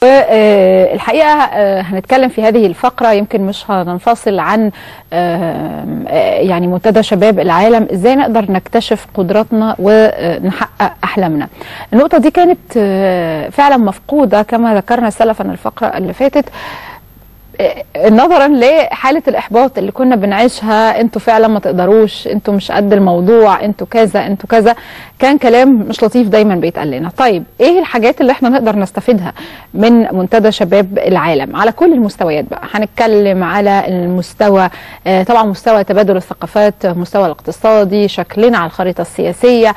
والحقيقه هنتكلم في هذه الفقره يمكن مش هننفصل عن يعني منتدى شباب العالم ازاي نقدر نكتشف قدراتنا ونحقق احلامنا. النقطه دي كانت فعلا مفقوده كما ذكرنا سلفا الفقره اللي فاتت نظرا لحاله الاحباط اللي كنا بنعيشها انتوا فعلا ما تقدروش انتوا مش قد الموضوع انتوا كذا انتوا كذا كان كلام مش لطيف دايما بيتقال لنا طيب ايه الحاجات اللي احنا نقدر نستفيدها من منتدى شباب العالم على كل المستويات بقى هنتكلم على المستوى آه طبعا مستوى تبادل الثقافات مستوى الاقتصادي شكلنا على الخريطه السياسيه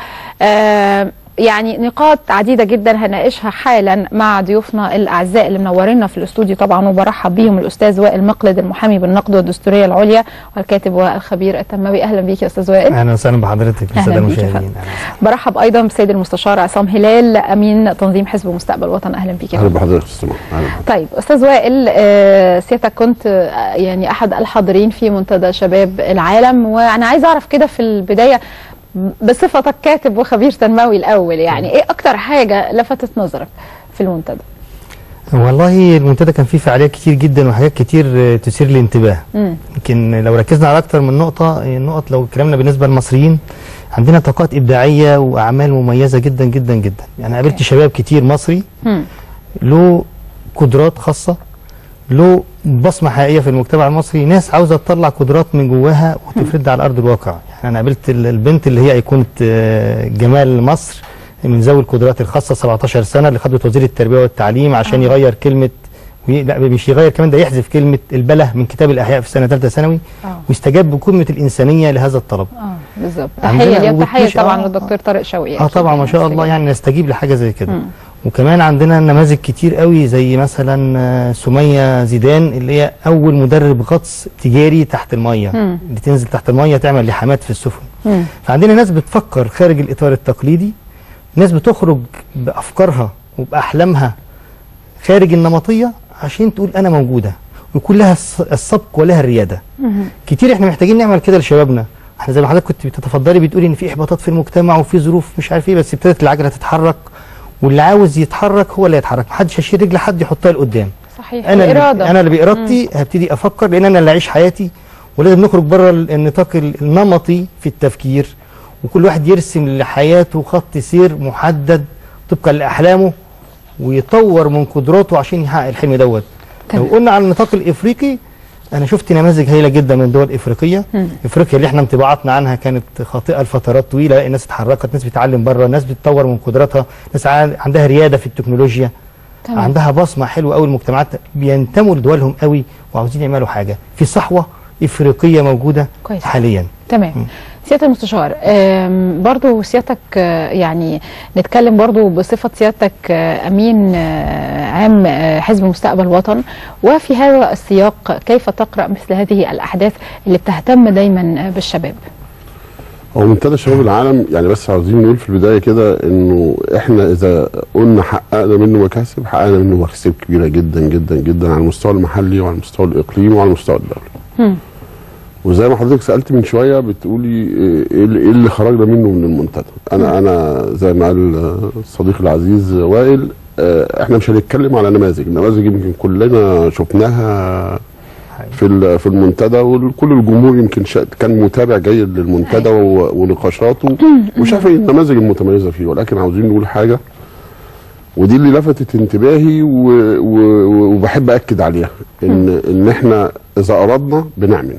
آه يعني نقاط عديده جدا هناقشها حالا مع ضيوفنا الاعزاء اللي منورينا في الاستوديو طبعا وبرحب بيهم الاستاذ وائل مقلد المحامي بالنقد والدستوريه العليا والكاتب والخبير التنموي اهلا بيك يا استاذ وائل اهلا وسهلا بحضرتك الساده المشاهدين برحب ايضا بالسيد المستشار عصام هلال امين تنظيم حزب مستقبل وطن اهلا بيك اهلا بحضرتك استاذ طيب استاذ وائل آه سيادتك كنت آه يعني احد الحاضرين في منتدى شباب العالم وانا عايز اعرف كده في البدايه بصفتك كاتب وخبير تنموي الاول يعني ايه اكتر حاجه لفتت نظرك في المنتدى والله المنتدى كان فيه فعاليات كتير جدا وحاجات كتير تثير الانتباه يمكن لو ركزنا على اكتر من نقطه النقط لو اتكلمنا بالنسبه للمصريين عندنا طاقات ابداعيه واعمال مميزه جدا جدا جدا يعني قابلت شباب كتير مصري مم. له قدرات خاصه له بصمه حقيقيه في المجتمع المصري ناس عاوزه تطلع قدرات من جواها وتفردها على ارض الواقع يعني انا قابلت البنت اللي هي ايقونه جمال مصر من ذوي القدرات الخاصه 17 سنه اللي خدت وزير التربيه والتعليم عشان آه. يغير كلمه لا مش يغير كمان ده يحذف كلمه البله من كتاب الاحياء في سنه ثالثه ثانوي آه. واستجاب بكلمه الانسانيه لهذا الطلب اه بالظبط تحيه ليه تحيه طبعا للدكتور طارق شوقي اه طبعا ما شاء الله يعني نستجيب لحاجه زي كده م. وكمان عندنا نماذج كتير قوي زي مثلا سمية زيدان اللي هي أول مدرب غطس تجاري تحت المية مم. اللي تنزل تحت المية تعمل لحامات في السفن مم. فعندنا ناس بتفكر خارج الإطار التقليدي ناس بتخرج بأفكارها وبأحلامها خارج النمطية عشان تقول أنا موجودة ويكون لها السبق ولها الريادة مم. كتير احنا محتاجين نعمل كده لشبابنا احنا زي ما حضرتك كنت بتتفضلي بتقولي ان في احباطات في المجتمع وفي ظروف مش عارف ايه بس ابتدت العجله تتحرك واللي عاوز يتحرك هو اللي يتحرك محدش هيشيل رجل حد يحطها لقدام صحيح انا الإرادة. اللي انا اللي بارادتي هبتدي افكر لان انا اللي اعيش حياتي ولازم نخرج بره النطاق النمطي في التفكير وكل واحد يرسم لحياته خط سير محدد طبقا لاحلامه ويطور من قدراته عشان يحقق الحلم دوت لو قلنا على النطاق الافريقي انا شفت نماذج هايله جدا من دول افريقيه مم. افريقيا اللي احنا انطباعاتنا عنها كانت خاطئه لفترات طويله الناس اتحركت ناس بتتعلم بره ناس بتطور من قدراتها ناس عندها رياده في التكنولوجيا تمام. عندها بصمه حلوه قوي المجتمعات بينتموا لدولهم قوي وعاوزين يعملوا حاجه في صحوه افريقيه موجوده كويس. حاليا تمام مم. سياده المستشار برضو سيادتك يعني نتكلم برضو بصفه سيادتك امين عام حزب مستقبل وطن وفي هذا السياق كيف تقرا مثل هذه الاحداث اللي بتهتم دايما بالشباب هو منتدى شباب العالم يعني بس عاوزين نقول في البدايه كده انه احنا اذا قلنا حققنا منه مكاسب حققنا منه مكاسب كبيره جدا جدا جدا على المستوى المحلي وعلى المستوى الاقليمي وعلى المستوى الدولي. وزي ما حضرتك سالت من شويه بتقولي ايه اللي خرجنا منه من المنتدى انا انا زي ما قال الصديق العزيز وائل احنا مش هنتكلم على نماذج نماذج يمكن كلنا شفناها في في المنتدى وكل الجمهور يمكن كان متابع جيد للمنتدى ونقاشاته وشاف النماذج المتميزه فيه ولكن عاوزين نقول حاجه ودي اللي لفتت انتباهي وبحب اكد عليها ان ان احنا اذا اردنا بنعمل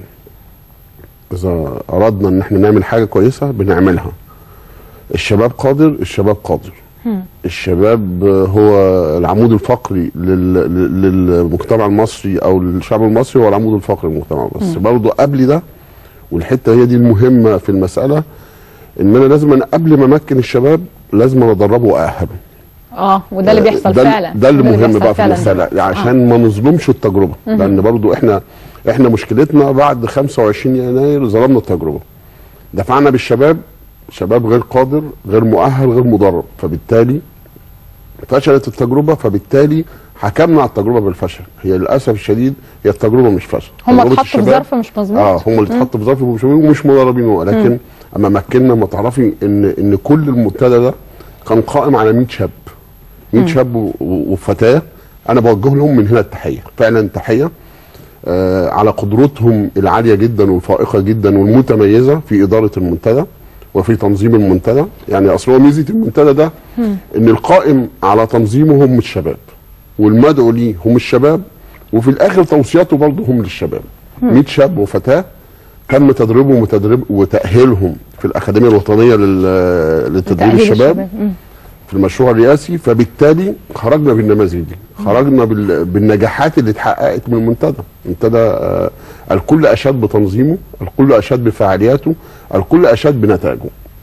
اذا اردنا ان احنا نعمل حاجه كويسه بنعملها الشباب قادر الشباب قادر الشباب هو العمود الفقري للمجتمع المصري او للشعب المصري هو العمود الفقري للمجتمع المصري برضه قبل ده والحته هي دي المهمه في المساله ان انا لازم قبل ما امكن الشباب لازم ادربه وااهله اه وده اللي بيحصل ده فعلا ده اللي مهم بقى في المساله عشان آه. ما نظلمش التجربه مم. لان برضو احنا احنا مشكلتنا بعد 25 يناير ظلمنا التجربه دفعنا بالشباب شباب غير قادر غير مؤهل غير مدرب فبالتالي فشلت التجربه فبالتالي حكمنا على التجربه بالفشل هي للاسف الشديد هي التجربه مش فشل هم اتحطوا في ظرف مش مظبوط اه هم اللي اتحطوا في ظرف مش مظبوط ومش مدربين ولكن اما مكنا ما تعرفي ان ان كل المنتدى ده كان قائم على 100 شاب 100 شاب وفتاه انا بوجه لهم من هنا التحيه فعلا تحيه آه على قدرتهم العاليه جدا والفائقه جدا والمتميزه في اداره المنتدى وفي تنظيم المنتدى يعني اصل هو ميزه المنتدى ده ان القائم على تنظيمه هم الشباب والمدعو ليه هم الشباب وفي الاخر توصياته برضه هم للشباب 100 شاب وفتاه تم تدريبهم وتدريب وتاهيلهم في الاكاديميه الوطنيه لل- لتدريب تأهيل الشباب مم. في المشروع الرئاسي فبالتالي خرجنا بالنماذج دي خرجنا بال- بالنجاحات اللي اتحققت من المنتدى المنتدى آه، الكل اشاد بتنظيمه الكل اشاد بفعالياته الكل اشاد بنتائجه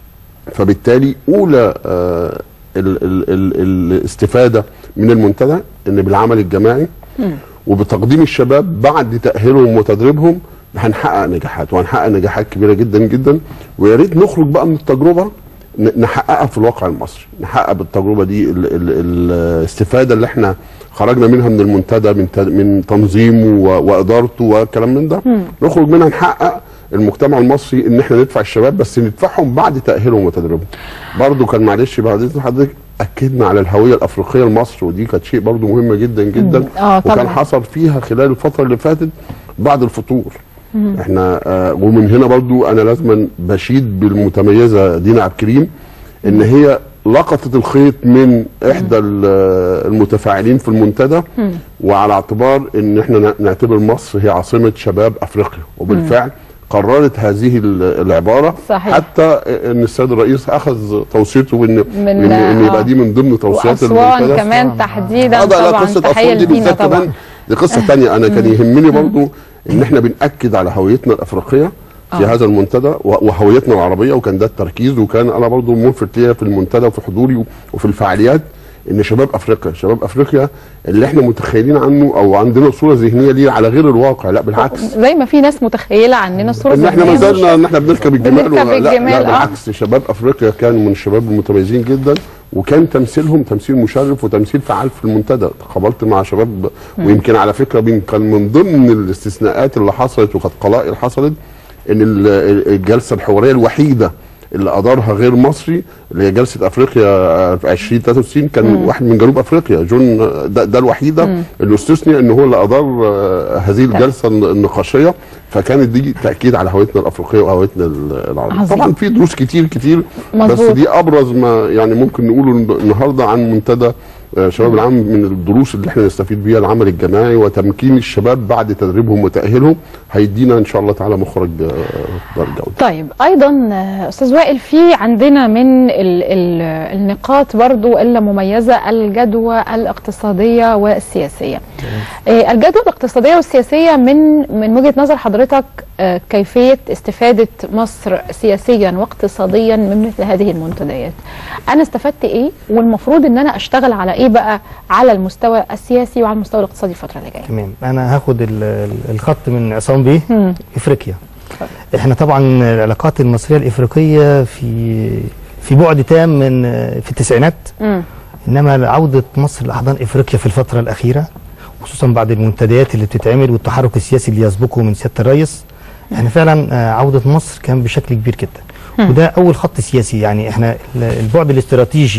فبالتالي اولى آه، ال ال ال الاستفاده من المنتدى ان بالعمل الجماعي وبتقديم الشباب بعد تاهيلهم وتدريبهم هنحقق نجاحات وهنحقق نجاحات كبيره جدا جدا ويا ريت نخرج بقى من التجربه ن- نحققها في الواقع المصري نحقق بالتجربه دي ال ال الاستفاده اللي احنا خرجنا منها من المنتدى من ت- من تنظيمه و- وادارته والكلام من ده نخرج منها نحقق المجتمع المصري ان احنا ندفع الشباب بس ندفعهم بعد تاهيلهم وتدريبهم برضو كان معلش بعد إذن حضرتك اكدنا على الهويه الافريقيه لمصر ودي كانت شيء برضو مهم جدا جدا آه، طبعاً. وكان حصل فيها خلال الفتره اللي فاتت بعد الفطور احنا آه ومن هنا برضو انا لازما بشيد بالمتميزه دينا عبد الكريم ان هي لقطت الخيط من احدى ال- المتفاعلين في المنتدى وعلى اعتبار ان احنا ن- نعتبر مصر هي عاصمه شباب افريقيا وبالفعل قررت هذه ال- العباره صحيح. حتى ان السيد الرئيس اخذ توصيته ان من- ان, إن آه. يبقى دي من ضمن توصيات واسوان المنتدى كمان تحديدا آه، ده لا طبعا قصه تحيه اسوان دي لدينا بالذات طبعا كمان دي قصه تانية انا كان يهمني برضو ان احنا بناكد على هويتنا الافريقيه في آه. هذا المنتدى و- وهويتنا العربيه وكان ده التركيز وكان انا برضو ملفت ليا في المنتدى وفي حضوري و- وفي الفعاليات ان شباب افريقيا شباب افريقيا اللي احنا متخيلين عنه او عندنا صوره ذهنيه ليه على غير الواقع لا بالعكس زي ما في ناس متخيله عننا صوره ان احنا ما ذهنية مش- زلنا ان احنا بنركب الجمال بنركب ولا- لا, الجمال، لا آه. بالعكس شباب افريقيا كانوا من الشباب المتميزين جدا وكان تمثيلهم تمثيل مشرف وتمثيل فعال في المنتدى تقابلت مع شباب ويمكن على فكره بين- كان من ضمن الاستثناءات اللي حصلت وكانت قلائل حصلت ان ال- الجلسه الحواريه الوحيده اللي ادارها غير مصري اللي هي جلسه افريقيا آه، في 2063 كان واحد من جنوب افريقيا جون آه، ده, ده الوحيده اللي استثني ان هو اللي ادار آه، هذه الجلسه النقاشيه فكانت دي تاكيد على هويتنا الافريقيه وهويتنا ال- العربيه عظيم. طبعا في دروس كتير كتير بس مظبوط. دي ابرز ما يعني ممكن نقوله النهارده عن منتدى آه، شباب العام من الدروس اللي احنا نستفيد بيها العمل الجماعي وتمكين الشباب بعد تدريبهم وتاهيلهم هيدينا ان شاء الله تعالى مخرج آه، دار الجوده طيب ايضا آه، استاذ وائل في عندنا من ال ال النقاط برضو اللي مميزه الجدوى الاقتصاديه والسياسيه آه، الجدوى الاقتصاديه والسياسيه من من وجهه نظر حضرتك آه، كيفيه استفاده مصر سياسيا واقتصاديا من مثل هذه المنتديات انا استفدت ايه والمفروض ان انا اشتغل على ايه بقى على المستوى السياسي وعلى المستوى الاقتصادي الفتره اللي جايه تمام انا هاخد ال- ال- الخط من عصام بيه مم. افريقيا احنا طبعا العلاقات المصريه الافريقيه في في بعد تام من في التسعينات مم. انما عوده مصر لاحضان افريقيا في الفتره الاخيره خصوصا بعد المنتديات اللي بتتعمل والتحرك السياسي اللي يسبقه من سياده الرئيس احنا فعلا آه، عوده مصر كان بشكل كبير جدا وده اول خط سياسي يعني احنا ال- البعد الاستراتيجي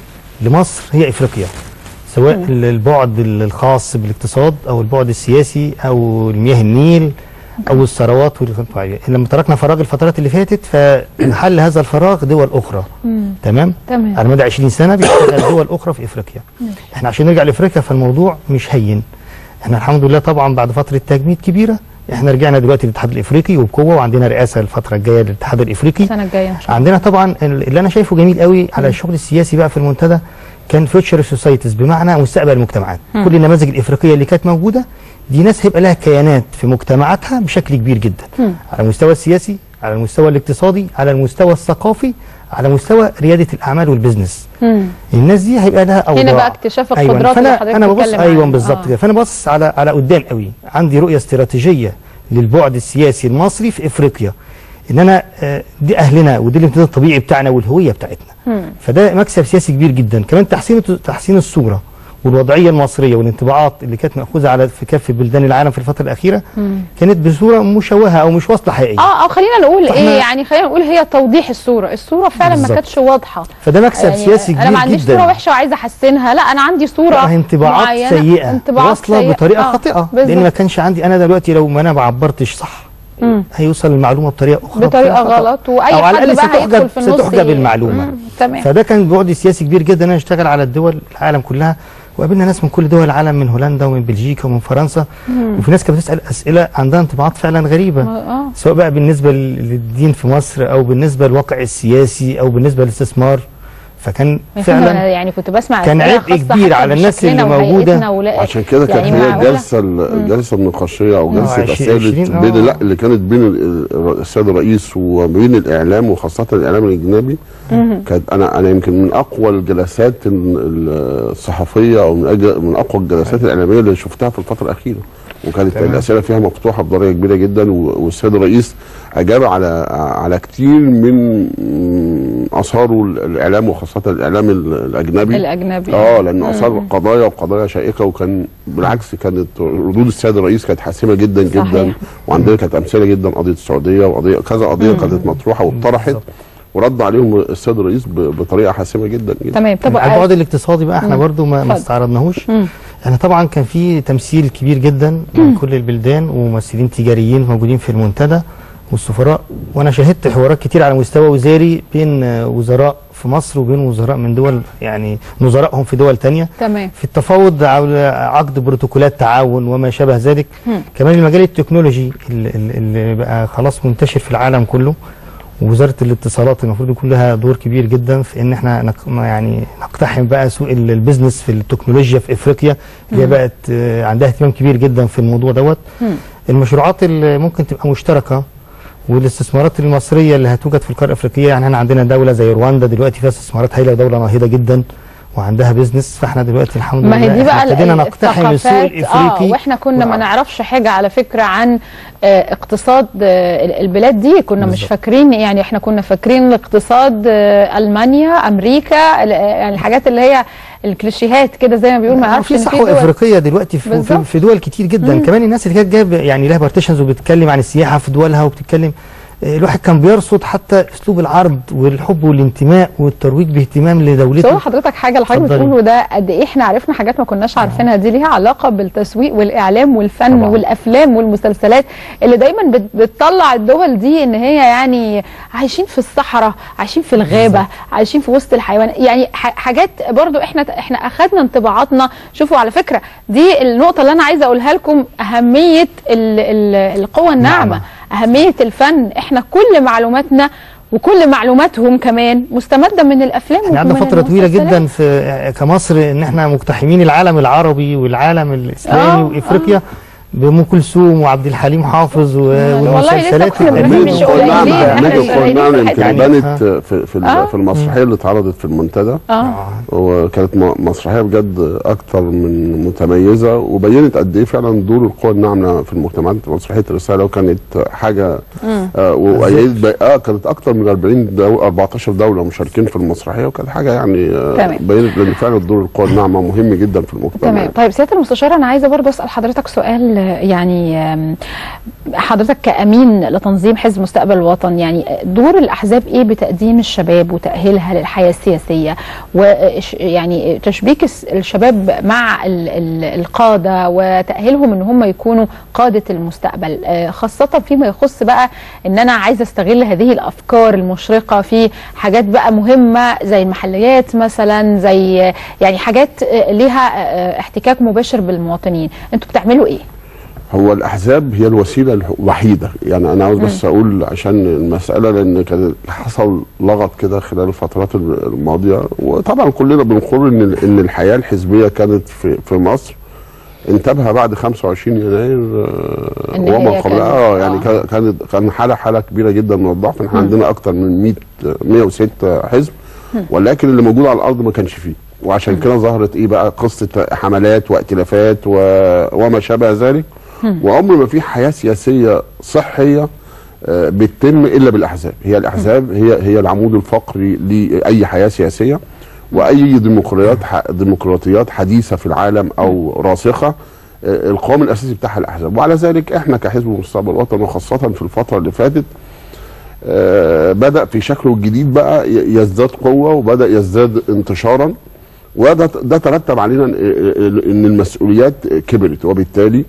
لمصر هي افريقيا سواء ال- البعد ال- الخاص بالاقتصاد او البعد السياسي او المياه النيل او الثروات والفعاليات لما تركنا فراغ الفترات اللي فاتت فحل هذا الفراغ دول اخرى تمام تمام. على مدى 20 سنه بيشتغل دول اخرى في افريقيا احنا عشان نرجع لافريقيا فالموضوع مش هين احنا الحمد لله طبعا بعد فتره تجميد كبيره احنا رجعنا دلوقتي للاتحاد الافريقي وبقوه وعندنا رئاسه الفتره الجايه للاتحاد الافريقي السنه الجايه ان شاء الله عندنا طبعا اللي انا شايفه جميل قوي على الشغل السياسي بقى في المنتدى كان فيوتشر سوسايتيز بمعنى مستقبل المجتمعات كل النماذج الافريقيه اللي كانت موجوده دي ناس هيبقى لها كيانات في مجتمعاتها بشكل كبير جدا على المستوى السياسي على المستوى الاقتصادي على المستوى الثقافي على مستوى رياده الاعمال والبزنس مم. الناس دي هيبقى لها اوضاع هنا بقى اكتشاف القدرات فأنا اللي حضرتك انا ببص بتتكلم ايوه عنها. بالظبط آه. كده فانا ببص على على قدام قوي عندي رؤيه استراتيجيه للبعد السياسي المصري في افريقيا ان انا آه، دي اهلنا ودي الامتداد الطبيعي بتاعنا والهويه بتاعتنا مم. فده مكسب سياسي كبير جدا كمان تحسين تحسين الصوره والوضعيه المصريه والانطباعات اللي كانت ماخوذه على في كافه بلدان العالم في الفتره الاخيره كانت بصوره مشوهه او مش واصله حقيقيه اه اه خلينا نقول فإحنا- ايه يعني خلينا نقول هي توضيح الصوره الصوره فعلا ما بالظبط. كانتش واضحه فده مكسب سياسي انا ما كبير عنديش جدا صوره وحشه وعايزه احسنها لا انا عندي صوره لا هي انطباعات معينة. سيئه انطباعات واصله سيئة. بطريقه آه، خاطئه بالظبط. لان ما كانش عندي انا دلوقتي لو ما انا ما عبرتش صح مم. هيوصل المعلومه بطريقه اخرى بطريقه خطأ. غلط واي او على حد الاقل بقى هيدخل ستحجب في النص ستحجب ي- المعلومه مم، تمام فده كان بعد سياسي كبير جدا ان انا اشتغل على الدول العالم كلها وقابلنا ناس من كل دول العالم من هولندا ومن بلجيكا ومن فرنسا وفي ناس كانت بتسال اسئله عندها انطباعات فعلا غريبه اه سواء بقى بالنسبه للدين في مصر او بالنسبه للواقع السياسي او بالنسبه للاستثمار فكان فعلا فعلا يعني كنت بسمع كان أسئلة عبء خاصة كبير حتى على الناس بشكلنا اللي موجودة. وهيئتنا ولا- عشان كده كانت يعني هي معقولة؟ الجلسه الجلسه النقاشيه او آه، جلسه عشرين- اسئله عشرين، بين آه. لا اللي كانت بين ال- ال- السيد الرئيس وبين الاعلام وخاصه الاعلام الاجنبي كانت انا انا يمكن من اقوى الجلسات ال- ال- الصحفيه او من أج- من اقوى الجلسات الاعلاميه اللي شفتها في الفتره الاخيره وكانت تمام. الاسئله فيها مفتوحه بدرجه كبيره جدا و- والسيد الرئيس اجاب على على كتير من اثاره الاعلام وخاصه الاعلام ال- الاجنبي الاجنبي اه لانه اثار قضايا وقضايا شائكه وكان بالعكس كانت ردود السيد الرئيس كانت حاسمه جدا جدا صحيح. وعندنا كانت امثله جدا قضيه السعوديه وقضيه كذا قضيه كانت مطروحه واتطرحت بالظبط. ورد عليهم السيد الرئيس ب- بطريقه حاسمه جدا جدا تمام طب على البعد الاقتصادي بقى احنا برضو ما, ما اتفضل. استعرضناهوش مم. احنا طبعا كان في تمثيل كبير جدا من كل البلدان وممثلين تجاريين موجودين في المنتدى والسفراء وانا شهدت حوارات كتير على مستوى وزاري بين آه، وزراء في مصر وبين وزراء من دول يعني نظرائهم في دول تانية تمام في التفاوض على عقد بروتوكولات تعاون وما شابه ذلك مم. كمان المجال التكنولوجي اللي, اللي بقى خلاص منتشر في العالم كله ووزاره الاتصالات المفروض يكون لها دور كبير جدا في ان احنا نق... ما يعني نقتحم بقى سوق ال- البيزنس في التكنولوجيا في افريقيا اللي هي بقت آه، عندها اهتمام كبير جدا في الموضوع دوت مم. المشروعات اللي ممكن تبقى مشتركه والاستثمارات المصريه اللي هتوجد في القاره الافريقيه يعني احنا عندنا دوله زي رواندا دلوقتي فيها استثمارات هايله ودوله ناهضه جدا وعندها بيزنس فاحنا دلوقتي الحمد ما لله هي دي إحنا بقى ال- ابتدينا ال- نقتحم السوق الثقافات الافريقي اه واحنا كنا ما والعربي. نعرفش حاجه على فكره عن آه اقتصاد آه ال- البلاد دي كنا مش بالظبط. فاكرين يعني احنا كنا فاكرين الاقتصاد آه المانيا امريكا ال- يعني الحاجات اللي هي الكليشيهات كده زي ما بيقول ما يعرفش في ان في صحوه دول افريقيه دلوقتي في, بالظبط. في, في دول كتير جدا كمان الناس اللي كانت جايبه يعني لها بارتيشنز وبتتكلم عن السياحه في دولها وبتتكلم آه، الواحد كان بيرصد حتى اسلوب العرض والحب والانتماء والترويج باهتمام بس لدولته هو حضرتك حاجه اللي حضرتك اتفضلي. بتقوله ده قد ايه احنا عرفنا حاجات ما كناش عارفينها دي ليها علاقه بالتسويق والاعلام والفن طبعاً. والافلام والمسلسلات اللي دايما بت- بتطلع الدول دي ان هي يعني عايشين في الصحراء عايشين في الغابه عايشين في وسط الحيوان يعني ح- حاجات برضو احنا احنا اخذنا انطباعاتنا شوفوا على فكره دي النقطه اللي انا عايزه اقولها لكم اهميه ال- ال- القوى الناعمه نعمة. اهميه الفن احنا كل معلوماتنا وكل معلوماتهم كمان مستمده من الافلام احنا قعدنا ومن فتره طويله المسلسلات. جدا في كمصر ان احنا مقتحمين العالم العربي والعالم الاسلامي آه، وافريقيا بام كلثوم وعبد الحليم حافظ و- والله لسه والمسلسلات كنا بنقول القديمة. مش ميدو قليلين، فورنانا إحنا ميدو مش قليلين فورنانا في يمكن حاجة. بانت في في, آه. في المسرحيه اللي اتعرضت في المنتدى اه وكانت م- مسرحيه بجد اكتر من متميزه وبينت قد ايه فعلا دور القوى الناعمه في المجتمعات مسرحيه الرساله وكانت حاجه آه وأيدت ب- اه كانت اكتر من 40 دو 14 دوله مشاركين في المسرحيه وكانت حاجه يعني آه تمام. بينت لان فعلا دور القوى الناعمه مهم جدا في المجتمع تمام طيب سياده المستشار انا عايزه برضه اسال حضرتك سؤال آه، يعني آم، حضرتك كامين لتنظيم حزب مستقبل الوطن يعني دور الاحزاب ايه بتقديم الشباب وتاهيلها للحياه السياسيه ويعني تشبيك الس- الشباب مع ال- ال- القاده وتاهيلهم ان هم يكونوا قاده المستقبل آه، خاصه فيما يخص بقى ان انا عايزه استغل هذه الافكار المشرقه في حاجات بقى مهمه زي المحليات مثلا زي يعني حاجات آه، ليها آه، احتكاك مباشر بالمواطنين انتوا بتعملوا ايه هو الاحزاب هي الوسيله الوحيده يعني انا عاوز بس اقول عشان المساله لان كان حصل لغط كده خلال الفترات الماضيه وطبعا كلنا بنقر ان ان الحياه الحزبيه كانت في في مصر انتبه بعد 25 يناير آه، إن وما هي قبل كانت- اه يعني آه. كان- كانت كان حاله حاله كبيره جدا من الضعف احنا عندنا اكتر من 100 106 حزب ولكن اللي موجود على الارض ما كانش فيه وعشان كده ظهرت ايه بقى قصه حملات وائتلافات و... وما شابه ذلك وعمر ما في حياه سياسيه صحيه آه، بتتم الا بالاحزاب هي الاحزاب هي هي العمود الفقري لاي حياه سياسيه واي ديمقراطيات ح- ديمقراطيات حديثه في العالم او راسخه آه، القوام الاساسي بتاعها الاحزاب وعلى ذلك احنا كحزب مستقبل الوطن وخاصه في الفتره اللي فاتت آه، بدا في شكله الجديد بقى ي- يزداد قوه وبدا يزداد انتشارا وده ده ترتب علينا ان إن المسؤوليات كبرت وبالتالي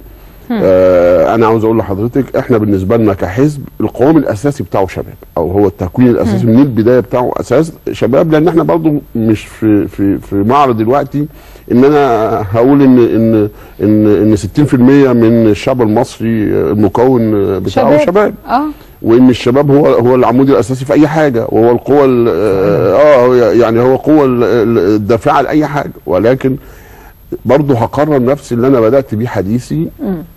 آه انا عاوز اقول لحضرتك احنا بالنسبه لنا كحزب القوام الاساسي بتاعه شباب او هو التكوين الاساسي من البدايه بتاعه اساس شباب لان احنا برضو مش في في في معرض دلوقتي ان انا هقول ان ان ان ان 60% من الشعب المصري المكون بتاعه شباب, شباب. اه وان الشباب هو هو العمود الاساسي في اي حاجه وهو القوه ال- اه يعني هو القوه ال- ال- الدافعه لاي حاجه ولكن برضه هقرر نفسي اللي انا بدات بيه حديثي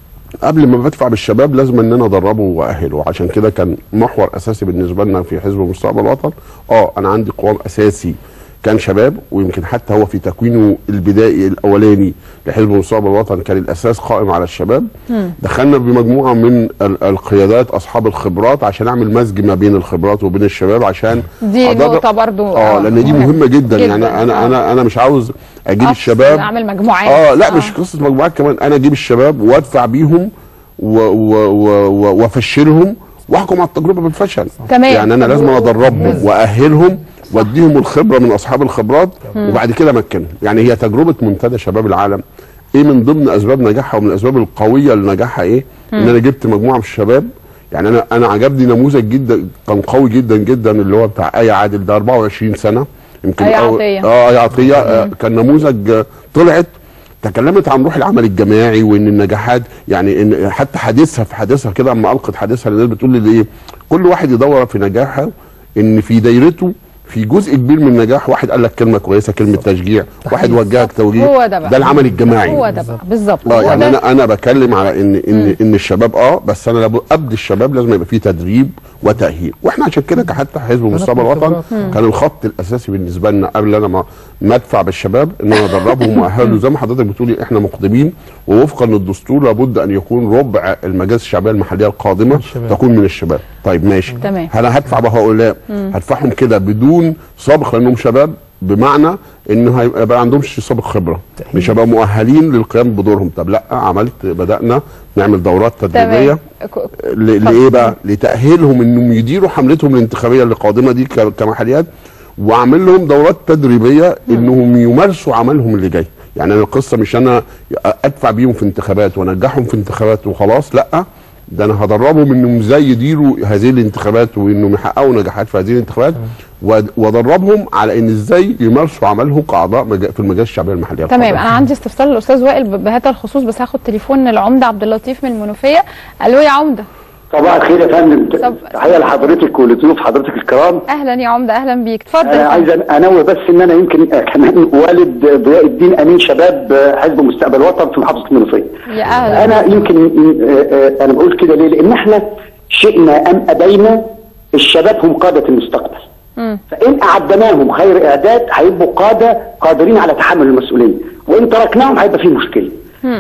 قبل ما بدفع بالشباب لازم ان انا ادربه واهله عشان كده كان محور اساسي بالنسبه لنا في حزب مستقبل الوطن اه انا عندي قوام اساسي كان شباب ويمكن حتى هو في تكوينه البدائي الاولاني لحزب مستقبل الوطن كان الاساس قائم على الشباب دخلنا بمجموعه من ال- القيادات اصحاب الخبرات عشان اعمل مزج ما بين الخبرات وبين الشباب عشان دي أقدر- نقطة برضو اه لان دي مهمه جدا, يعني جداً. انا آه. انا انا مش عاوز اجيب أصل الشباب اعمل مجموعات اه لا مش قصه مجموعات كمان انا اجيب الشباب وادفع بيهم و- و- و- و- وافشلهم واحكم على التجربه بالفشل تمام. يعني انا لازم ادربهم واهلهم واديهم الخبره من اصحاب الخبرات وبعد كده امكنهم يعني هي تجربه منتدى شباب العالم ايه من ضمن اسباب نجاحها ومن الاسباب القويه لنجاحها ايه ان انا جبت مجموعه من الشباب يعني انا انا عجبني نموذج جدا كان قوي جدا جدا اللي هو بتاع ايه عادل ده 24 سنه يمكن آية أول- عطية. اه ايه عطيه آه كان نموذج آه، طلعت تكلمت عن روح العمل الجماعي وان النجاحات يعني ان حتى حديثها في حديثها كده اما القت حديثها للناس بتقول لي ايه كل واحد يدور في نجاحه ان في دايرته في جزء كبير من النجاح واحد قال لك كلمه كويسه كلمه تشجيع واحد وجهك توجيه هو ده بقى ده العمل الجماعي هو ده بقى بالظبط اه هو يعني ده انا انا بتكلم على ان ان ان الشباب اه بس انا لابد قبل الشباب لازم يبقى فيه تدريب وتاهيل واحنا عشان كده كحتى حزب مستقبل الوطن كان الخط الاساسي بالنسبه لنا قبل انا ما ما ادفع بالشباب ان انا ادربهم واهلهم زي ما حضرتك بتقولي احنا مقدمين ووفقا للدستور لابد ان يكون ربع المجالس الشعبيه المحليه القادمه الشباب. تكون من الشباب طيب ماشي تمام. انا هدفع بهؤلاء هدفعهم كده بدون سابق لانهم شباب بمعنى ان هيبقى عندهمش سابق خبره مش هيبقى مؤهلين للقيام بدورهم طب لا عملت بدانا نعمل دورات تدريبيه تمام ك- ل- لايه بقى لتاهيلهم انهم يديروا حملتهم الانتخابيه اللي قادمه دي ك- كمحليات واعمل لهم دورات تدريبيه انهم يمارسوا عملهم اللي جاي يعني انا القصه مش انا ادفع بيهم في انتخابات وانجحهم في انتخابات وخلاص لا ده انا هدربهم انهم ازاي يديروا هذه الانتخابات وانهم يحققوا نجاحات في هذه الانتخابات واد- وادربهم على ان ازاي يمارسوا عملهم كاعضاء مجا- في المجالس الشعبيه المحليه تمام القادمة. انا عندي استفسار للاستاذ وائل ب- بهذا الخصوص بس هاخد تليفون العمده عبد اللطيف من المنوفيه الو يا عمده صباح الخير يا فندم صب- تحيه لحضرتك ولضيوف حضرتك الكرام اهلا يا عمده اهلا بيك اتفضل انا عايز انوه بس ان انا يمكن آه، كمان والد ضياء الدين امين شباب آه، حزب مستقبل وطن في محافظه المنوفيه يا اهلا انا يمكن آه، آه، انا بقول كده ليه لان احنا شئنا ام ابينا الشباب هم قاده المستقبل مم. فان اعدناهم خير اعداد هيبقوا قاده قادرين على تحمل المسؤوليه وان تركناهم هيبقى في مشكله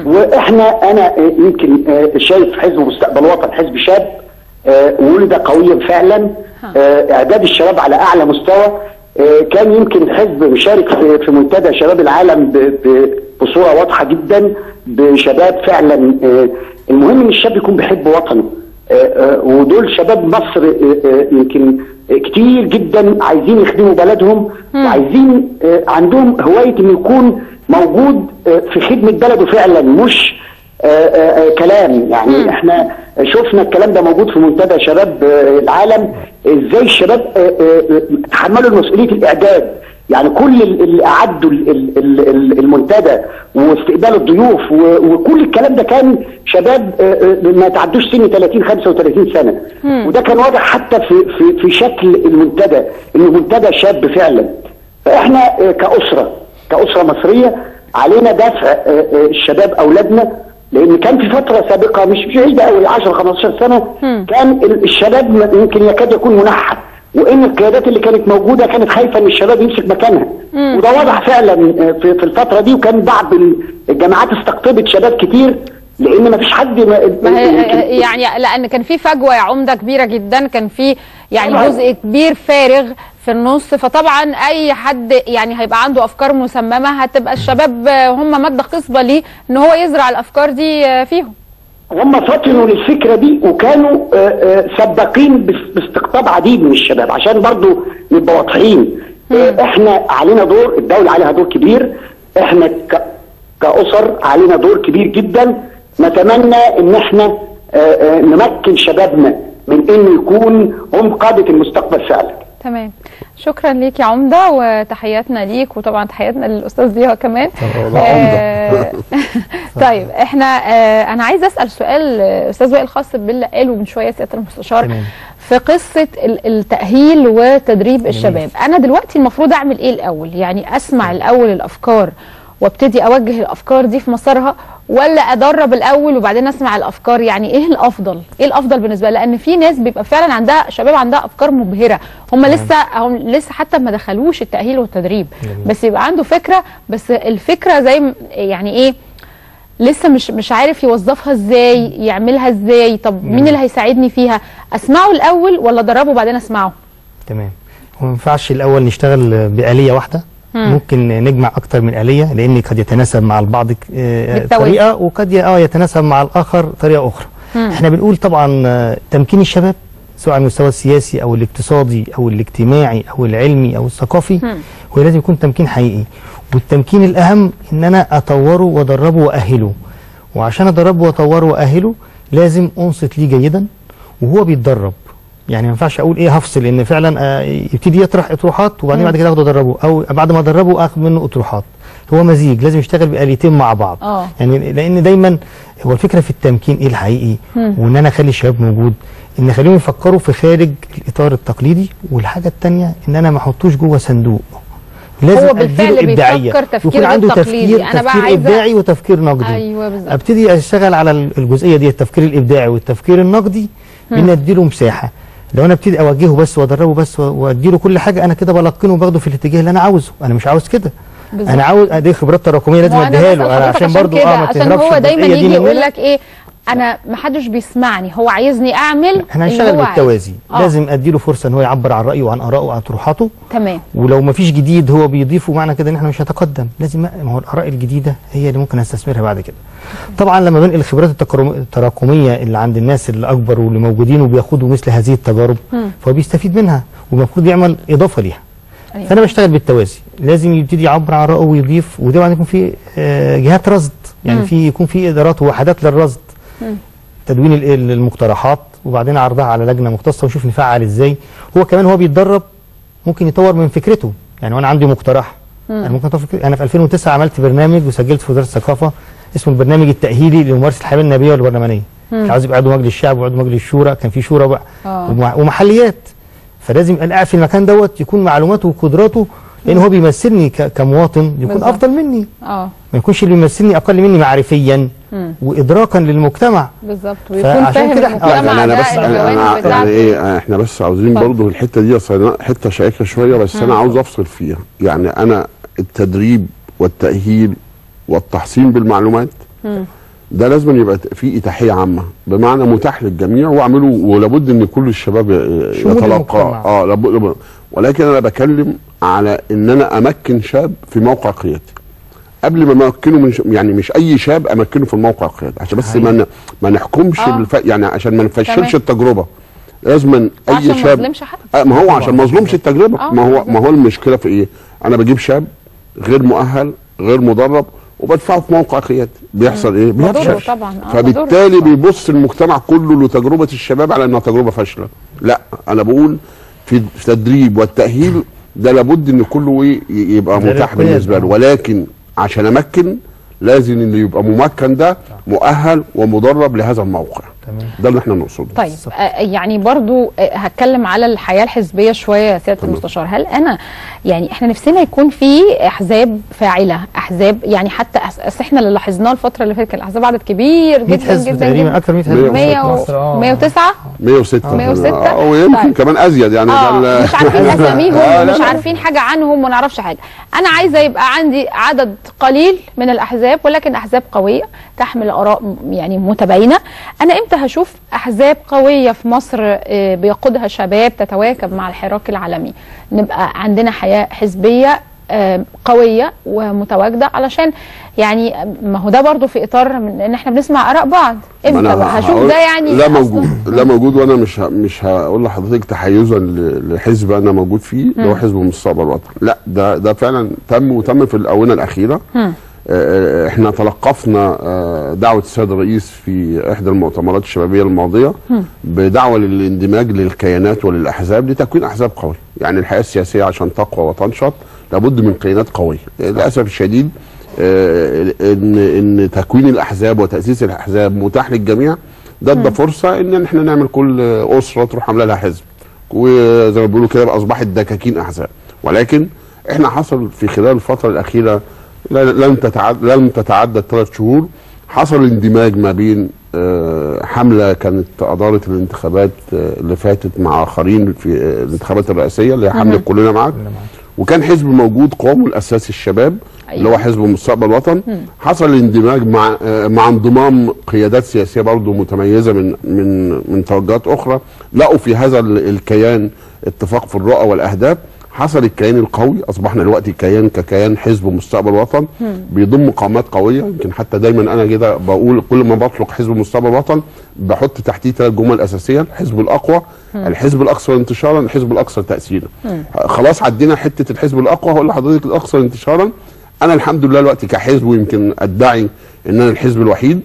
واحنا انا آه، يمكن آه، شايف حزب مستقبل وطن حزب شاب آه، ولد قويا فعلا آه، اعداد الشباب على اعلى مستوى آه، كان يمكن الحزب مشارك في في منتدى شباب العالم ب- ب- بصوره واضحه جدا بشباب فعلا آه، المهم ان الشاب يكون بيحب وطنه آه، آه، ودول شباب مصر آه، آه، يمكن آه، كتير جدا عايزين يخدموا بلدهم وعايزين آه، عندهم هوايه انه يكون موجود آه، في خدمه بلده فعلا مش آه، آه، آه، كلام يعني احنا شفنا الكلام ده موجود في منتدى شباب آه، العالم ازاي الشباب آه، آه، تحملوا مسؤوليه الاعداد يعني كل ال- اللي اعدوا ال- ال- ال- ال- المنتدى واستقبال الضيوف و- وكل الكلام ده كان شباب آه، آه، ما تعدوش سن 30 35 سنه وده كان واضح حتى في في في شكل المنتدى انه منتدى شاب فعلا فاحنا آه، كاسره كاسره مصريه علينا دفع آه، آه، الشباب اولادنا لان كان في فتره سابقه مش بعيده قوي 10 15 سنه كان ال- الشباب م- يمكن يكاد يكون منحى وان القيادات اللي كانت موجوده كانت خايفه ان الشباب يمسك مكانها وده واضح فعلا آه، في, في الفتره دي وكان بعض ال- الجامعات استقطبت شباب كتير لان ما فيش حد ما ما هي يمكن- يعني لان كان في فجوه يا عمده كبيره جدا كان في يعني طبعاً. جزء كبير فارغ في النص فطبعا اي حد يعني هيبقى عنده افكار مسممه هتبقى الشباب آه، هم ماده خصبه ليه ان هو يزرع الافكار دي آه، فيهم هم فطنوا للفكره دي وكانوا آه، آه، سباقين باس- باستقطاب عديد من الشباب عشان برضو نبقى واضحين آه، احنا علينا دور الدوله عليها دور كبير احنا ك- كاسر علينا دور كبير جدا نتمنى ان احنا آه، آه، نمكن شبابنا من انه يكون هم قاده المستقبل فعلا تمام شكرا ليك يا عمده وتحياتنا ليك وطبعا تحياتنا للاستاذ ضياء كمان والله آه، طيب احنا آه، انا عايزه اسال سؤال آه، استاذ وائل خاص باللي قاله من شويه سياده المستشار تمام. في قصه ال- التاهيل وتدريب الشباب انا دلوقتي المفروض اعمل ايه الاول يعني اسمع الاول الافكار وابتدي اوجه الافكار دي في مسارها ولا ادرب الاول وبعدين اسمع الافكار يعني ايه الافضل ايه الافضل بالنسبه لي لان في ناس بيبقى فعلا عندها شباب عندها افكار مبهره هم لسه هم لسه حتى ما دخلوش التاهيل والتدريب بس يبقى عنده فكره بس الفكره زي م- يعني ايه لسه مش مش عارف يوظفها ازاي يعملها ازاي طب مين اللي هيساعدني فيها اسمعه الاول ولا ادربه وبعدين اسمعه تمام هو ما ينفعش الاول نشتغل بآلية واحدة ممكن نجمع اكتر من آلية لان قد يتناسب مع البعض آه، بالتوازي. طريقة وقد ي- اه يتناسب مع الاخر طريقة اخرى احنا بنقول طبعا آه، تمكين الشباب سواء على المستوى السياسي او الاقتصادي او الاجتماعي او العلمي او الثقافي هو لازم يكون تمكين حقيقي والتمكين الاهم ان انا اطوره وادربه واهله وعشان ادربه واطوره واهله لازم انصت ليه جيدا وهو بيتدرب يعني ما ينفعش اقول ايه هفصل ان فعلا آه، يبتدي يطرح اطروحات وبعدين بعد كده اخده ادربه او بعد ما ادربه اخد منه اطروحات هو مزيج لازم يشتغل بآليتين مع بعض آه. يعني لان دايما هو الفكره في التمكين ايه الحقيقي وان انا اخلي الشباب موجود ان اخليهم يفكروا في خارج الاطار التقليدي والحاجه الثانيه ان انا ما احطوش جوه صندوق لازم هو بالفعل أديله إبداعية. بيفكر تفكير يكون عنده غير تفكير تقليدي. أنا بقى تفكير عايزة- ابداعي وتفكير نقدي ايوه بالظبط ابتدي اشتغل على الجزئيه دي التفكير الابداعي والتفكير النقدي بان اديله مساحه لو انا ابتدي اوجهه بس وادربه بس واديله كل حاجه انا كده بلقنه وباخده في الاتجاه اللي انا عاوزه انا مش عاوز كده بالظبط. انا عاوز ادي خبرات تراكميه لازم وأنا اديها بسأل له انا حضرتك عشان برضو كده، اه ما عشان تهربش هو دايما الجزئية دي يجي يقول مننا. لك ايه انا ما حدش بيسمعني هو عايزني اعمل احنا اللي هنشتغل هو عايز. بالتوازي آه. لازم اديله فرصه ان هو يعبر عن رايه وعن ارائه وعن طروحاته تمام ولو ما فيش جديد هو بيضيفه معنى كده ان احنا مش هنتقدم لازم ما هو الاراء الجديده هي اللي ممكن استثمرها بعد كده طبعا لما بنقل الخبرات التكرم- التراكميه اللي عند الناس اللي اكبر واللي موجودين وبياخدوا مثل هذه التجارب فهو بيستفيد منها والمفروض يعمل اضافه ليها أيوة. فانا بشتغل بالتوازي لازم يبتدي يعبر عن رايه ويضيف وطبعا يكون في آه، جهات رصد يعني في يكون في ادارات ووحدات للرصد تدوين ال- ال- المقترحات وبعدين عرضها على لجنه مختصه ونشوف نفعل ازاي هو كمان هو بيتدرب ممكن يطور من فكرته يعني وانا عندي مقترح انا ممكن أطور فكرة. انا في 2009 عملت برنامج وسجلت في وزاره الثقافه اسمه البرنامج التاهيلي لممارسه الحياه النبيه والبرلمانيه كان عاوز يبقى عضو مجلس الشعب وعضو مجلس الشورى كان في شورى بقى آه. ومع- ومحليات فلازم يبقى قاعد في المكان دوت يكون معلوماته وقدراته لان هو بيمثلني ك- كمواطن يكون بالظبط. افضل مني اه ما يكونش اللي بيمثلني اقل مني معرفيا وادراكا للمجتمع بالظبط ويكون فعشان فاهم كده- المجتمع يعني انا ده بس انا, الجوانب أنا بتاعته يعني ايه احنا بس عاوزين اتفضل. برضو الحته دي أصل أنا حته شائكه شويه بس انا عاوز افصل فيها يعني انا التدريب والتاهيل والتحصين بالمعلومات ده لازم يبقى في اتاحيه عامه بمعنى متاح للجميع واعمله ولابد ان كل الشباب ي- شمول يتلقاه المجتمع. اه لابد لابد. ولكن انا بكلم على ان انا امكن شاب في موقع قيادي قبل ما امكنه من ش... يعني مش اي شاب امكنه في الموقع القيادي عشان بس ما ن... ما نحكمش آه. بالف... يعني عشان ما تمام. نفشلش التجربه لازم اي عشان ما شاب نظلمش حد. آه ما هو عشان ما اظلمش التجربه آه، ما هو بالظبط. ما هو المشكله في ايه انا بجيب شاب غير مؤهل غير مدرب وبدفعه في موقع قيادي بيحصل ايه بضره بيفشل طبعا آه، فبالتالي بضره. بيبص المجتمع كله لتجربه الشباب على انها تجربه فاشله لا انا بقول في التدريب والتاهيل ده لابد ان كله ايه ي- يبقى ده متاح القيادة. بالنسبه له ولكن عشان امكن لازم اللي يبقى ممكن ده مؤهل ومدرب لهذا الموقع تمام. ده اللي احنا نقصده طيب آه، يعني برضو آه، هتكلم على الحياه الحزبيه شويه يا سياده المستشار هل انا يعني احنا نفسنا يكون في احزاب فاعله احزاب يعني حتى أس- أصل احنا اللي لاحظناه الفتره اللي فاتت كان الاحزاب عدد كبير 100 جدا حزب جدا تقريبا جدا اكثر من 100 حزب 100 في مصر، آه. 109 106 106 اه ويمكن طيب. كمان ازيد يعني ده اه ال- مش عارفين آه، اساميهم لا، ومش لا. عارفين حاجه عنهم وما نعرفش حاجه انا عايزه يبقى عندي عدد قليل من الاحزاب ولكن احزاب قويه تحمل اراء م- يعني متباينه انا امتى هشوف احزاب قويه في مصر آه، بيقودها شباب تتواكب مع الحراك العالمي نبقى عندنا حياه حزبيه آه، قويه ومتواجده علشان يعني ما هو ده برضو في اطار من ان احنا بنسمع اراء بعض ما امتى أنا بقى هشوف هقول- ده يعني لا أصلاً- موجود لا موجود وانا مش ه- مش هقول لحضرتك تحيزا ل- لحزب انا موجود فيه اللي هو حزب مستقبل الوطن لا ده ده فعلا تم وتم في الاونه الاخيره آه، آه، احنا تلقفنا آه، دعوه السيد الرئيس في احدى المؤتمرات الشبابيه الماضيه بدعوه للاندماج للكيانات وللاحزاب لتكوين احزاب قويه يعني الحياه السياسيه عشان تقوى وتنشط لابد من كيانات قويه للاسف الشديد آه، ان ان تكوين الاحزاب وتاسيس الاحزاب متاح للجميع ده ادى فرصه ان احنا نعمل كل اسره تروح عامله لها حزب وزي ما بيقولوا كده بقى اصبحت دكاكين احزاب ولكن احنا حصل في خلال الفتره الاخيره لا- لم تتعدى لم تتعدى الثلاث شهور حصل اندماج ما بين آه، حمله كانت ادارت الانتخابات آه، اللي فاتت مع اخرين في آه، الانتخابات الرئاسيه اللي هي حمله كلنا معاك وكان حزب موجود قوامه الاساسي الشباب اللي هو حزب مستقبل وطن حصل اندماج مع آه، مع انضمام قيادات سياسيه برضه متميزه من من من توجهات اخرى لقوا في هذا ال- الكيان اتفاق في الرؤى والاهداف حصل الكيان القوي اصبحنا دلوقتي كيان ككيان حزب مستقبل وطن بيضم قامات قويه يمكن حتى دايما انا كده بقول كل ما بطلق حزب مستقبل وطن بحط تحتيه ثلاث جمل اساسيه الحزب الاقوى الحزب الاكثر انتشارا الحزب الاكثر تاثيرا خلاص عدينا حته الحزب الاقوى هقول لحضرتك الاكثر انتشارا انا الحمد لله دلوقتي كحزب ويمكن ادعي ان انا الحزب الوحيد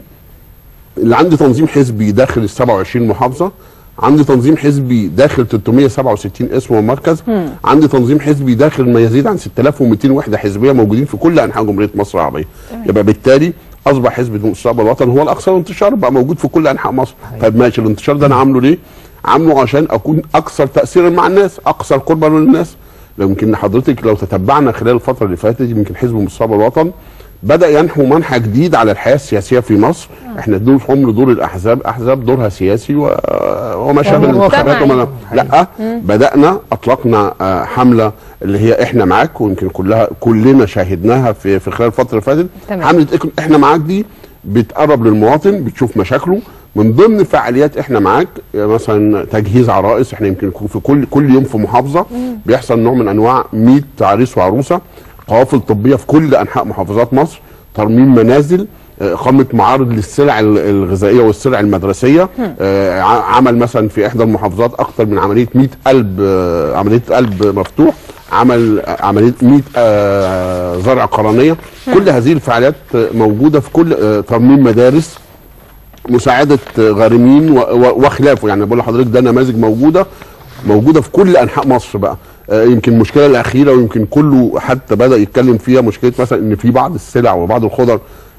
اللي عندي تنظيم حزبي داخل ال 27 محافظه عندي تنظيم حزبي داخل 367 اسم ومركز عندي تنظيم حزبي داخل ما يزيد عن 6200 وحده حزبيه موجودين في كل انحاء جمهوريه مصر العربيه يبقى بالتالي اصبح حزب مستقبل الوطن هو الاكثر انتشارا بقى موجود في كل انحاء مصر طيب ماشي الانتشار ده انا عامله ليه عامله عشان اكون اكثر تاثيرا مع الناس اكثر قربا من الناس يمكن حضرتك لو تتبعنا خلال الفتره اللي فاتت يمكن حزب مستقبل الوطن بدا ينحو منحى جديد على الحياه السياسيه في مصر احنا دور حمل دور الاحزاب احزاب دورها سياسي و... وما شابه الانتخابات وما لا بدانا اطلقنا آه، حمله اللي هي احنا معاك ويمكن كلها كلنا شاهدناها في في خلال الفتره اللي فاتت تمام. حمله إك- احنا معاك دي بتقرب للمواطن بتشوف مشاكله من ضمن فعاليات احنا معاك يعني مثلا تجهيز عرائس احنا يمكن في كل كل يوم في محافظه بيحصل نوع من انواع 100 عريس وعروسه قوافل طبيه في كل انحاء محافظات مصر ترميم منازل آه، اقامه معارض للسلع ال- الغذائيه والسلع المدرسيه آه، ع- عمل مثلا في احدى المحافظات اكثر من عمليه 100 قلب آه، عمليه قلب مفتوح عمل آه، عمليه 100 آه، زرع قرنيه كل هذه الفعاليات آه، موجوده في كل آه، ترميم مدارس مساعده غارمين و- و- وخلافه يعني بقول لحضرتك ده نماذج موجوده موجوده في كل انحاء مصر بقى آه، يمكن المشكله الاخيره ويمكن كله حتى بدا يتكلم فيها مشكله مثلا ان في بعض السلع وبعض الخضر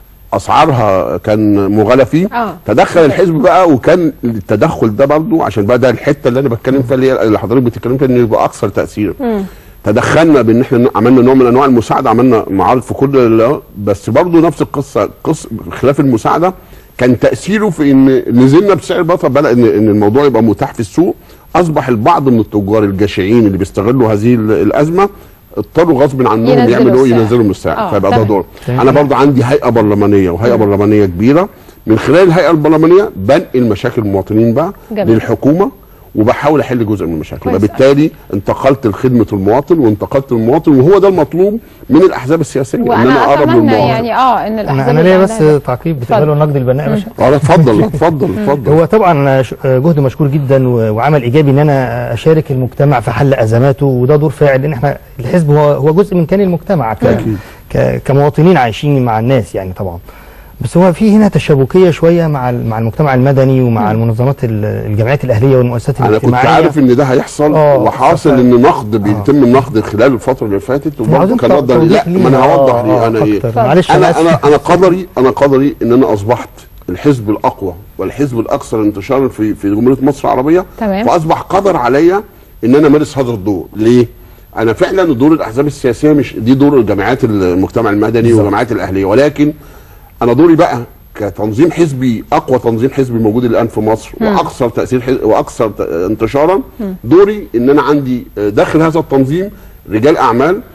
اسعارها كان مغالى فيه آه. تدخل الحزب بقى وكان التدخل ده برضو عشان بقى ده الحته اللي انا بتكلم فيها اللي هي- اللي حضرتك بتتكلم فيها انه يبقى اكثر تاثيرا تدخلنا بان احنا عملنا نوع من انواع المساعده عملنا معارض في كل ال- بس برضو نفس القصه قص خلاف المساعده كان تاثيره في ان نزلنا بسعر البطل بدا ان ان الموضوع يبقى متاح في السوق اصبح البعض من التجار الجشعين اللي بيستغلوا هذه ال- الازمه اضطروا غصب عنهم ينزلوا يعملوا ايه السعر. ينزلوا من السعر آه، فيبقى ده تمام. دور تمام. انا برضو عندي هيئه برلمانيه وهيئه برلمانيه كبيره من خلال الهيئه البرلمانيه بنقل مشاكل المواطنين بقى جميل. للحكومه وبحاول احل جزء من المشاكل كويس يبقى بالتالي انتقلت لخدمه المواطن وانتقلت للمواطن وهو ده المطلوب من الاحزاب السياسيه ان انا وانا اقرب اتمنى للمواطن يعني اه ان الاحزاب انا انا اللي ليا بس عندها ده. تعقيب اتفضل. بتقبلوا النقد البناء يا باشا اه اتفضل اتفضل اتفضل هو طبعا ش- جهد مشكور جدا و- وعمل ايجابي ان انا اشارك المجتمع في حل ازماته وده دور فاعل لان احنا الحزب هو هو جزء من كيان المجتمع ك أكيد. ك كمواطنين عايشين مع الناس يعني طبعا بس هو في هنا تشابكيه شويه مع ال- مع المجتمع المدني ومع المنظمات ال- الجمعيات الاهليه والمؤسسات انا كنت الاجتماعيه عارف ان ده هيحصل آه، وحاصل ف- ان نقد بيتم النقد خلال الفتره اللي فاتت وبرضه عاوزين كان رد توضيح لا ما انا ليها. هوضح آه، ليه آه، انا ايه أكتر. معلش انا انا انا اسف انا قدري انا قدري ان انا اصبحت الحزب الاقوى والحزب الاكثر انتشارا في في جمهوريه مصر العربيه تمام. فاصبح قدر عليا ان انا امارس هذا الدور ليه؟ انا فعلا دور الاحزاب السياسيه مش دي دور الجمعيات المجتمع المدني والجمعيات الاهليه ولكن انا دوري بقى كتنظيم حزبي اقوى تنظيم حزبي موجود الان في مصر واكثر تاثير حز... واكثر ت- انتشارا دوري ان انا عندي داخل هذا التنظيم رجال اعمال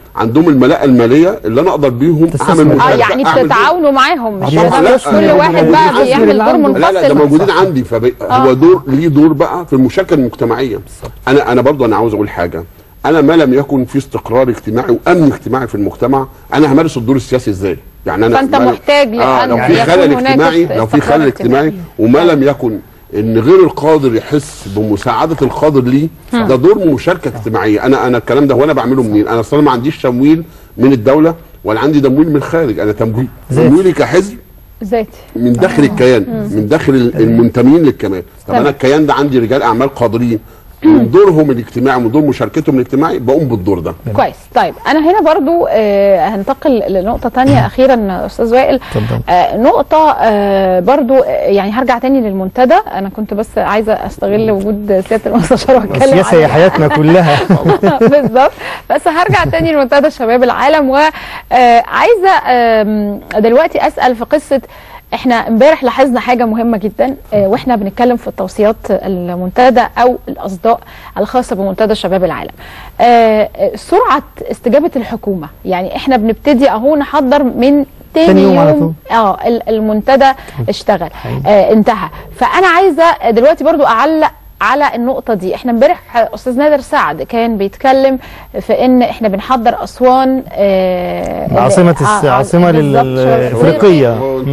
عندهم الملاءه الماليه اللي انا اقدر بيهم تستثمر. اعمل اه مشاركه يعني أعمل بتتعاونوا معاهم مش لا، كده لا، مش كل لا، واحد موجودين بقى عندي. بيعمل دور لا، منفصل لا لا ده موجودين صح. عندي فهو دور ليه دور بقى في المشاركه المجتمعيه انا انا برضو انا عاوز اقول حاجه انا ما لم يكن في استقرار اجتماعي وامن اجتماعي في المجتمع انا همارس الدور السياسي ازاي يعني انا فأنت ما- محتاج آه لأن لو في يكون خلل هناك اجتماعي لو في استقرار خلل اجتماعي وما لم يكن ان غير القادر يحس بمساعده القادر ليه ده دور مشاركه اجتماعيه انا انا الكلام ده وانا بعمله منين انا اصلا ما عنديش تمويل من الدوله ولا عندي تمويل من الخارج انا تمويل ذاتي. تمويلي كحزب ذاتي من داخل الكيان من داخل المنتمين للكيان طب تمام. انا الكيان ده عندي رجال اعمال قادرين من دورهم الاجتماعي ومن دور مشاركتهم الاجتماعي بقوم بالدور ده كويس طيب انا هنا برضو آه هنتقل لنقطه تانية اخيرا استاذ وائل اتفضل. آه نقطه آه برضو آه يعني هرجع تاني للمنتدى انا كنت بس عايزه استغل وجود سياده المستشار واتكلم السياسه هي عنها. حياتنا كلها بالظبط بس هرجع تاني لمنتدى شباب العالم وعايزه دلوقتي اسال في قصه احنا امبارح لاحظنا حاجه مهمه جدا آه، واحنا بنتكلم في التوصيات المنتدى او الاصداء الخاصه بمنتدى شباب العالم آه، آه، سرعه استجابه الحكومه يعني احنا بنبتدي اهو نحضر من تاني تاني يوم يوم, على طول. اه ال- المنتدى اشتغل حقيقي. آه انتهى فانا عايزه دلوقتي برضو اعلق على النقطة دي احنا امبارح أستاذ نادر سعد كان بيتكلم في ان احنا بنحضر أسوان آه عاصمة آه، الس- آه، عاصمة بالظبط، الإفريقية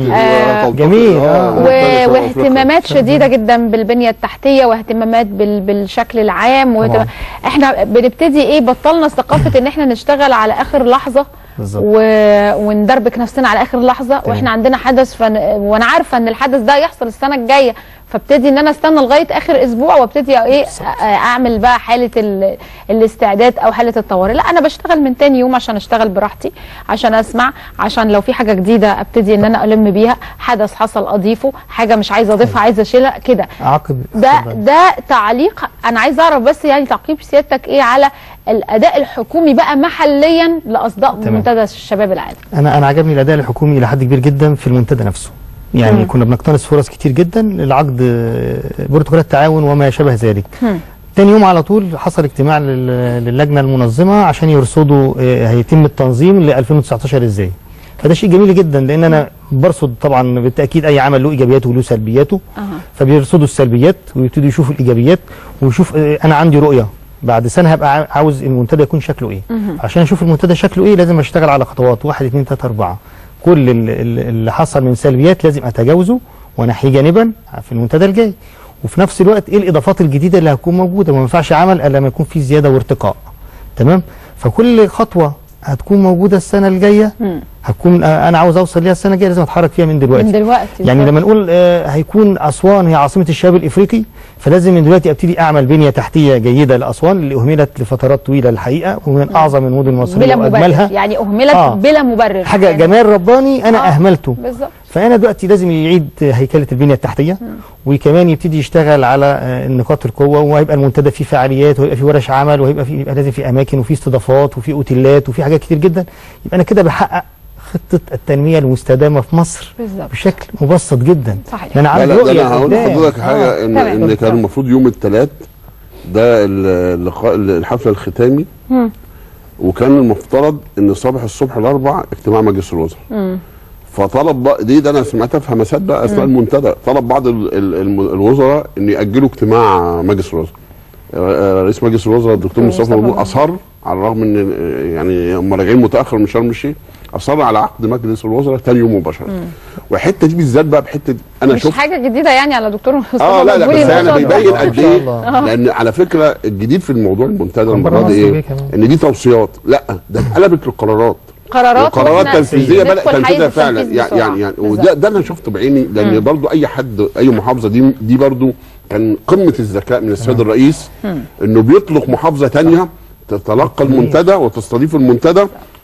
آه، جميل، آه. و- واهتمامات شديده جدا بالبنيه التحتيه واهتمامات بال- بالشكل العام واهتمام طبعاً. احنا بنبتدي ايه بطلنا ثقافه ان احنا نشتغل على اخر لحظه بالظبط. و... وندربك نفسنا على اخر لحظه واحنا عندنا حدث فن... وانا عارفه ان الحدث ده يحصل السنه الجايه فابتدي ان انا استنى لغايه اخر اسبوع وابتدي ايه أ- اعمل بقى حاله ال... الاستعداد او حاله الطوارئ لا انا بشتغل من تاني يوم عشان اشتغل براحتي عشان اسمع عشان لو في حاجه جديده ابتدي ان انا الم بيها حدث حصل اضيفه حاجه مش عايزه اضيفها عايزه اشيلها كده عقب ده اتفضل. ده تعليق انا عايزه اعرف بس يعني تعقيب سيادتك ايه على الاداء الحكومي بقى محليا لاصداء تمام. منتدى الشباب العالم انا انا عجبني الاداء الحكومي الى حد كبير جدا في المنتدى نفسه يعني مم. كنا بنقتنص فرص كتير جدا للعقد آه، بروتوكولات التعاون وما شابه ذلك مم. تاني يوم على طول حصل اجتماع لل- للجنه المنظمه عشان يرصدوا آه، هيتم التنظيم ل 2019 ازاي فده شيء جميل جدا لان انا برصد طبعا بالتاكيد اي عمل له ايجابياته وله سلبياته أها. فبيرصدوا السلبيات ويبتدوا يشوفوا الايجابيات ويشوف آه، انا عندي رؤيه بعد سنه هبقى عا- عاوز المنتدى يكون شكله ايه عشان اشوف المنتدى شكله ايه لازم اشتغل على خطوات واحد اثنين ثلاثه اربعه كل ال- ال- اللي حصل من سلبيات لازم اتجاوزه وانحيه جانبا في المنتدى الجاي وفي نفس الوقت ايه الاضافات الجديده اللي هتكون موجوده ما ينفعش عمل الا لما يكون في زياده وارتقاء تمام فكل خطوه هتكون موجوده السنه الجايه مم. هتكون آه، انا عاوز اوصل ليها السنه الجايه لازم اتحرك فيها من دلوقتي من دلوقتي يعني بالظبط. لما نقول آه، هيكون اسوان هي عاصمه الشباب الافريقي فلازم من دلوقتي ابتدي اعمل بنيه تحتيه جيده لاسوان اللي اهملت لفترات طويله الحقيقه ومن اعظم المدن المصريه بلا مبرر واجملها يعني اهملت آه. بلا مبرر حاجه يعني جمال رباني انا آه. اهملته بالظبط فانا دلوقتي لازم يعيد هيكله البنيه التحتيه وكمان يبتدي يشتغل على آه، نقاط القوه وهيبقى المنتدى فيه فعاليات وهيبقى فيه ورش عمل وهيبقى فيه يبقى لازم في اماكن وفي استضافات وفي اوتيلات وفي حاجات كتير جدا يبقى انا كده بحقق خطه التنميه المستدامه في مصر بالظبط بشكل مبسط جدا صحيح. ده انا لا عندي لا ده رؤيه انا هقول قدام. لحضرتك حاجه ان تمام. ان كان المفروض يوم الثلاث ده اللقاء الحفل الختامي مم. وكان المفترض ان صباح الصبح الاربع اجتماع مجلس الوزراء فطلب بقى دي ده انا سمعتها في همسات بقى اثناء المنتدى طلب بعض ال- ال- الم- الوزراء ان ياجلوا اجتماع مجلس الوزراء آه، رئيس مجلس الوزراء الدكتور مصطفى مصطفى مبروك مبروك. اصر على الرغم ان آه، يعني هم راجعين متاخر من شرم الشيخ اصر على عقد مجلس الوزراء ثاني يوم مباشره والحته دي بالذات بقى بحته انا مش شفت حاجه جديده يعني على دكتور مصطفى اه لا لا مدبولي بس ما يعني شاء الله. بيبين ما قد شاء ايه الله. لان على فكره الجديد في الموضوع المنتدى المره مصر دي بيه ايه كمان. ان دي توصيات لا ده اتقلبت للقرارات قرارات وقرارات وإحنا تنفيذيه بدات ندخل حيز تنفيذها فعلا التنفيذ يعني بسرعة. يعني, يعني بالظبط. وده ده انا شفته بعيني لان برضو اي حد اي محافظه دي دي برضو كان قمه الذكاء من السيد الرئيس انه بيطلق محافظه تانية تتلقى المنتدى وتستضيف المنتدى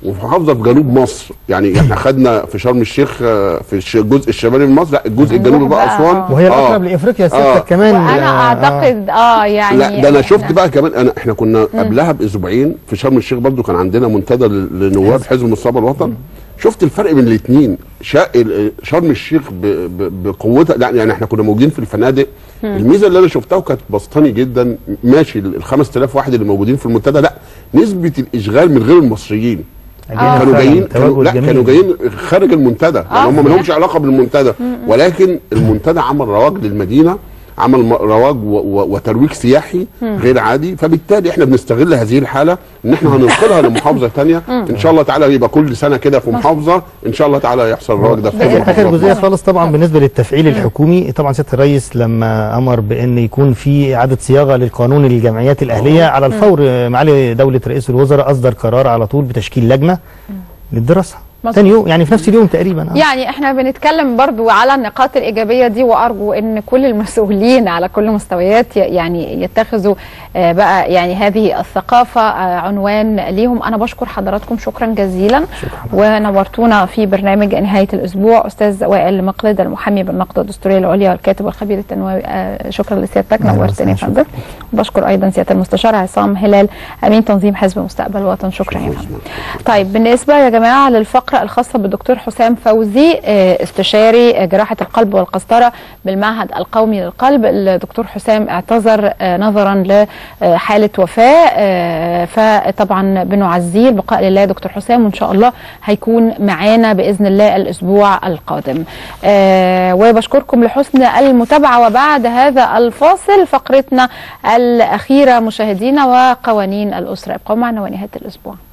وفي محافظه في جنوب مصر يعني احنا خدنا في شرم الشيخ آه، في الش- الجزء الشمالي من مصر لا الجزء الجنوبي بقى بقى، اسوان آه. وهي آه. الاقرب لافريقيا آه. سيادتك كمان وانا آه، اعتقد اه يعني لا ده انا شفت إحنا- بقى كمان انا احنا كنا قبلها باسبوعين في شرم الشيخ برضو كان عندنا منتدى ل- لنواب حزب مستقبل الوطن شفت الفرق بين الاثنين شرم الشيخ ب- ب- بقوتها لا يعني احنا كنا موجودين في الفنادق الميزه اللي انا شفتها وكانت بسطاني جدا ماشي ال 5000 واحد اللي موجودين في المنتدى لا نسبه الاشغال من غير المصريين أجانب كانوا فعلاً، جايين كانوا تواجد لا جميل. كانوا جايين خارج المنتدى يعني هم ما صحيح. لهمش علاقه بالمنتدى ولكن المنتدى عمل رواج للمدينه عمل م- رواج و- و- وترويج سياحي غير عادي فبالتالي احنا بنستغل هذه الحاله ان احنا هننقلها لمحافظه ثانيه ان شاء الله تعالى يبقى كل سنه كده في محافظه ان شاء الله تعالى يحصل الرواج ده في كل بإذن اخر محافظة. جزئيه خالص طبعا بالنسبه للتفعيل الحكومي طبعا سياده الرئيس لما امر بان يكون في اعاده صياغه للقانون الجمعيات الاهليه على الفور آه، معالي دوله رئيس الوزراء اصدر قرار على طول بتشكيل لجنه للدراسه مظبوط. ثاني يوم يعني في نفس اليوم تقريبا آه. يعني احنا بنتكلم برضو على النقاط الإيجابية دي وأرجو أن كل المسؤولين على كل المستويات ي- يعني يتخذوا آه، بقى يعني هذه الثقافة آه، عنوان ليهم أنا بشكر حضراتكم شكرا جزيلا ونورتونا في برنامج نهاية الأسبوع أستاذ وائل مقلد المحامي بالنقد الدستوري العليا والكاتب والخبير التنموي آه، شكرا لسيادتك أهلا نورتني يا وسهلا، فندم بشكر أيضا سيادة المستشار عصام هلال أمين تنظيم حزب مستقبل الوطن شكرا يا فندم طيب بالنسبة يا جماعة للفقرة الخاصة بالدكتور حسام فوزي آه، استشاري آه، جراحة القلب والقسطرة بالمعهد القومي للقلب الدكتور حسام اعتذر آه، نظرا لحالة وفاة آه، فطبعا بنعزيه البقاء لله يا دكتور حسام وإن شاء الله هيكون معانا بإذن الله الأسبوع القادم آه، وبشكركم لحسن المتابعة وبعد هذا الفاصل فقرتنا الأخيرة مشاهدينا وقوانين الأسرة ابقوا معنا ونهاية الأسبوع